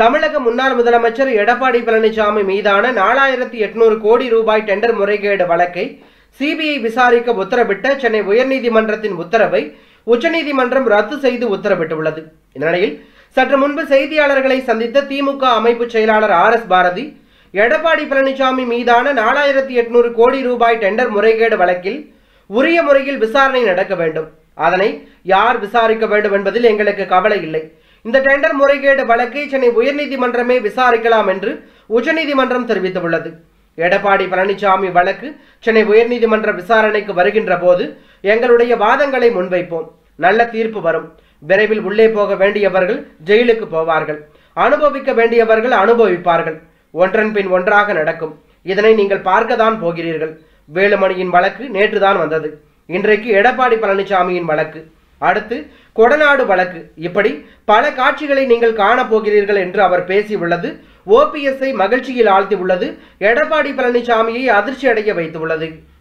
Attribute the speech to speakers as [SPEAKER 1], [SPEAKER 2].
[SPEAKER 1] தமிழக முன்னாள் முதலமைச்சர் எடப்பாடி பழனிசாமி மீதான நாலாயிரத்தி எட்நூறு கோடி ரூபாய் டெண்டர் முறைகேடு வழக்கை சிபிஐ விசாரிக்க உத்தரவிட்ட சென்னை உயர்நீதிமன்றத்தின் உத்தரவை உச்சநீதிமன்றம் ரத்து செய்து உத்தரவிட்டுள்ளது இந்நிலையில் சற்று முன்பு செய்தியாளர்களை சந்தித்த திமுக அமைப்பு செயலாளர் ஆர் எஸ் பாரதி எடப்பாடி பழனிசாமி மீதான நாலாயிரத்தி எட்நூறு கோடி ரூபாய் டெண்டர் முறைகேடு வழக்கில் உரிய முறையில் விசாரணை நடக்க வேண்டும் அதனை யார் விசாரிக்க வேண்டும் என்பதில் எங்களுக்கு கவலை இல்லை இந்த டெண்டர் முறைகேடு வழக்கை சென்னை உயர்நீதிமன்றமே விசாரிக்கலாம் என்று உச்சநீதிமன்றம் தெரிவித்துள்ளது எடப்பாடி பழனிசாமி வழக்கு சென்னை உயர்நீதிமன்ற விசாரணைக்கு வருகின்ற போது எங்களுடைய வாதங்களை முன்வைப்போம் நல்ல தீர்ப்பு வரும் விரைவில் உள்ளே போக வேண்டியவர்கள் ஜெயிலுக்கு போவார்கள் அனுபவிக்க வேண்டியவர்கள் அனுபவிப்பார்கள் ஒன்றன் பின் ஒன்றாக நடக்கும் இதனை நீங்கள் பார்க்கத்தான் போகிறீர்கள் வேலுமணியின் வழக்கு நேற்றுதான் வந்தது இன்றைக்கு எடப்பாடி பழனிசாமியின் வழக்கு அடுத்து கொடநாடு வழக்கு இப்படி பல காட்சிகளை நீங்கள் காணப் போகிறீர்கள் என்று அவர் பேசியுள்ளது ஓபிஎஸ்ஐ மகிழ்ச்சியில் ஆழ்த்தியுள்ளது எடப்பாடி பழனிசாமியை அதிர்ச்சி அடைய வைத்துள்ளது